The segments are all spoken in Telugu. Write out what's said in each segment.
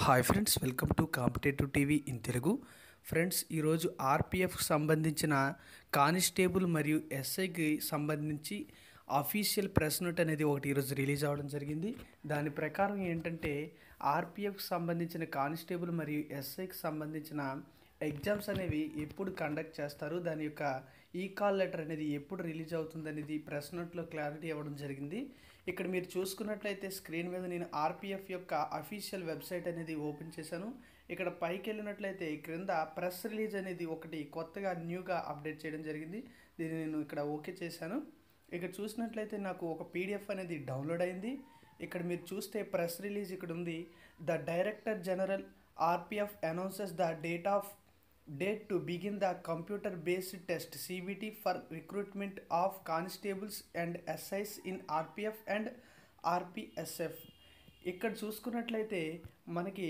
hi friends welcome to competitive TV in Telugu friends ఈరోజు ఆర్పిఎఫ్కి సంబంధించిన కానిస్టేబుల్ మరియు ఎస్ఐకి సంబంధించి అఫీషియల్ ప్రెస్ నోట్ అనేది ఒకటి ఈరోజు రిలీజ్ అవ్వడం జరిగింది దాని ప్రకారం ఏంటంటే ఆర్పిఎఫ్కి సంబంధించిన కానిస్టేబుల్ మరియు ఎస్ఐకి సంబంధించిన ఎగ్జామ్స్ అనేవి ఎప్పుడు కండక్ట్ చేస్తారు దాని యొక్క ఈ కాల్ లెటర్ అనేది ఎప్పుడు రిలీజ్ అవుతుంది అనేది ప్రెస్ నోట్లో క్లారిటీ ఇవ్వడం జరిగింది ఇక్కడ మీరు చూసుకున్నట్లయితే స్క్రీన్ మీద నేను ఆర్పిఎఫ్ యొక్క అఫీషియల్ వెబ్సైట్ అనేది ఓపెన్ చేశాను ఇక్కడ పైకి వెళ్ళినట్లయితే క్రింద ప్రెస్ రిలీజ్ అనేది ఒకటి కొత్తగా న్యూగా అప్డేట్ చేయడం జరిగింది దీన్ని నేను ఇక్కడ ఓకే చేశాను ఇక్కడ చూసినట్లయితే నాకు ఒక పీడిఎఫ్ అనేది డౌన్లోడ్ అయింది ఇక్కడ మీరు చూస్తే ప్రెస్ రిలీజ్ ఇక్కడ ఉంది the director general RPF announces the date of date to begin the computer based test CBT for recruitment of constables and SIs in RPF and RPSF ఇక్కడ చూసుకున్నట్లయితే మనకి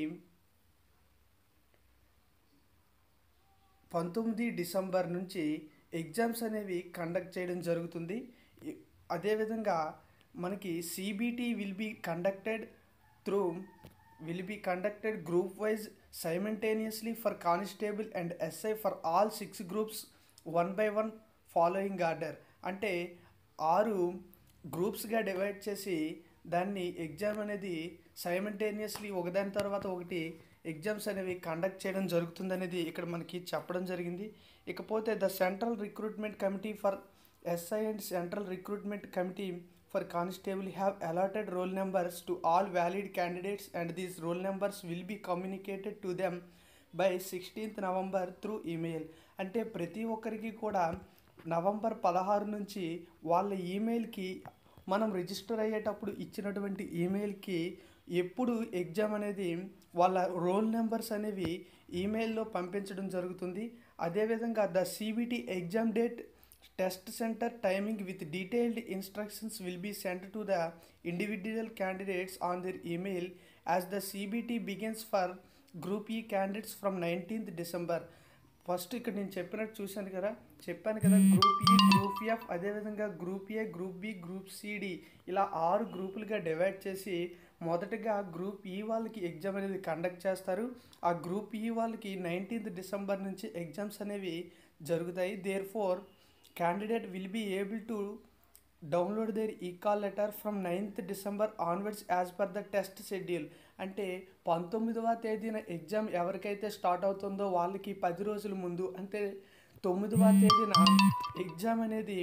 పంతొమ్మిది డిసెంబర్ నుంచి ఎగ్జామ్స్ అనేవి కండక్ట్ చేయడం జరుగుతుంది ఇ- అదేవిధంగా మనకి CBT will be conducted through will be conducted group wise simultaneously for constable and SI for all six groups one by one following order అంటే ఆరు గ్రూప్స్గా డివైడ్ చేసి దాన్ని ఎగ్జామ్ అనేది సైమెంటేనియస్లీ ఒకదాని తర్వాత ఒకటి ఎగ్జామ్స్ అనేవి కండక్ట్ చేయడం జరుగుతుందనేది ఇక్కడ మనకి చెప్పడం జరిగింది ఇకపోతే the central recruitment committee for SI and central recruitment committee for constable have allotted roll numbers to all valid candidates and these roll numbers will be communicated to them by sixteenth November through email అంటే ప్రతి ఒక్కరికి కూడా నవంబర్ పదహారు నుంచి వాళ్ళ ఈమెయిల్కి మనం రిజిస్టర్ అయ్యేటప్పుడు ఇచ్చినటువంటి ఈమెయిల్కి ఎప్పుడు ఎగ్జామ్ అనేది వాళ్ళ రోల్ నెంబర్స్ అనేవి ఈమెయిల్లో పంపించడం జరుగుతుంది అదేవిధంగా the CBT exam date test center timing with detailed instructions will be sent to the individual candidates on their email as the CBT begins for group E candidates from nineteenth December first ఇక్కడ నేను చెప్పినట్టు చూశాను కదా చెప్పాను కదా గ్రూప్ ఈ గ్రూప్ ఎఫ్ అదేవిధంగా group A group B group CD ఇలా ఆరు గ్రూపులుగా డివైడ్ చేసి మొదటగా గ్రూప్ ఈ వాళ్ళకి ఎగ్జామ్ అనేది కండక్ట్ చేస్తారు ఆ గ్రూప్ ఈ వాళ్ళకి నైన్టీన్త్ డిసెంబర్ నుంచి ఎగ్జామ్స్ అనేవి జరుగుతాయి therefore candidate will be able to download their E call letter from ninth December onwards as per the test schedule అంటే పంతొమ్మిదవ తేదీన ఎగ్జామ్ ఎవరికైతే స్టార్ట్ అవుతుందో వాళ్ళకి పది రోజుల ముందు అంటే తొమ్మిదవ తేదీన ఎగ్జామ్ అనేది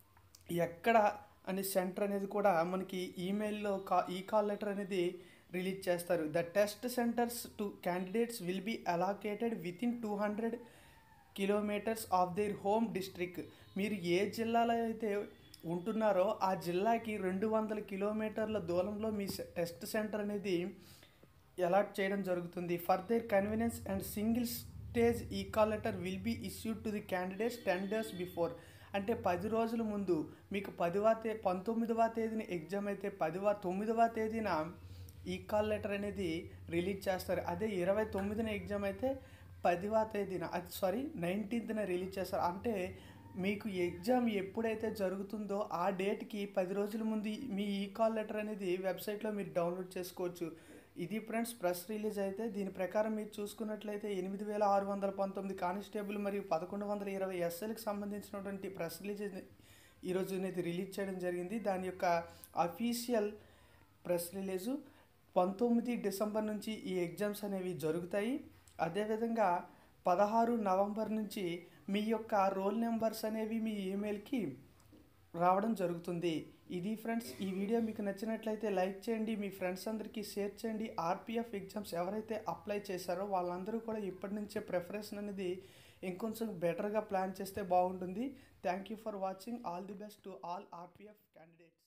ఎక్కడ అనే సెంటర్ అనేది కూడా మనకి ఈమెయిల్లో కా ఈ కాల్ లెటర్ అనేది రిలీజ్ చేస్తారు the test centers to candidates will be allocated within two hundred kilometers of their home district మీరు ఏ జిల్లాలో అయితే ఉంటున్నారో ఆ జిల్లాకి రెండు వందల కిలోమీటర్ల దూరంలో మీ సె- టెస్ట్ సెంటర్ అనేది అలాట్ చేయడం జరుగుతుంది for their convenience and single stage E call letter will be issued to the candidates ten days before అంటే పది రోజుల ముందు మీకు పదివ తే పంతొమ్మిదవ తేదీన ఎగ్జామ్ అయితే పదివ తొమ్మిదవ తేదీన ఈ కాల్ లెటర్ అనేది రిలీజ్ చేస్తారు అదే ఇరవై తొమ్మిదిన ఎగ్జామ్ అయితే పదివ తేదీన అది సారీ నైన్టీన్త్న రిలీజ్ చేస్తారు అంటే మీకు ఎగ్జామ్ ఎప్పుడైతే జరుగుతుందో ఆ డేట్కి పది రోజుల ముందు మీ ఈ కాల్ లెటర్ అనేది వెబ్సైట్లో మీరు డౌన్లోడ్ చేసుకోవచ్చు ఇది ఫ్రెండ్స్ ప్రెస్ రిలీజ్ అయితే దీని ప్రకారం మీరు చూసుకున్నట్లయితే ఎనిమిది వేల ఆరు వందల పంతొమ్మిది కానిస్టేబుల్ మరియు పదకొండు వందల ఇరవై ఎస్ఎల్కి సంబంధించినటువంటి ప్రెస్ రిలీజ్ ఈరోజు అనేది రిలీజ్ చేయడం జరిగింది దాని యొక్క అఫీషియల్ ప్రెస్ రిలీజు పంతొమ్మిది డిసెంబర్ నుంచి ఈ ఎగ్జామ్స్ అనేవి జరుగుతాయి అదేవిధంగా పదహారు నవంబర్ నుంచి మీ యొక్క రోల్ నెంబర్స్ అనేవి మీ ఈమెయిల్కి రావడం జరుగుతుంది ఇది ఫ్రెండ్స్ ఈ వీడియో మీకు నచ్చినట్లయితే లైక్ చేయండి మీ ఫ్రెండ్స్ అందరికీ షేర్ చేయండి ఆర్పిఎఫ్ ఎగ్జామ్స్ ఎవరైతే అప్లై చేశారో వాళ్ళందరూ కూడా ఇప్పటి నుంచే ప్రిపరేషన్ అనేది ఇంకొంచెం బెటర్గా ప్లాన్ చేస్తే బాగుంటుంది thank you for watching all the best to all RPF candidates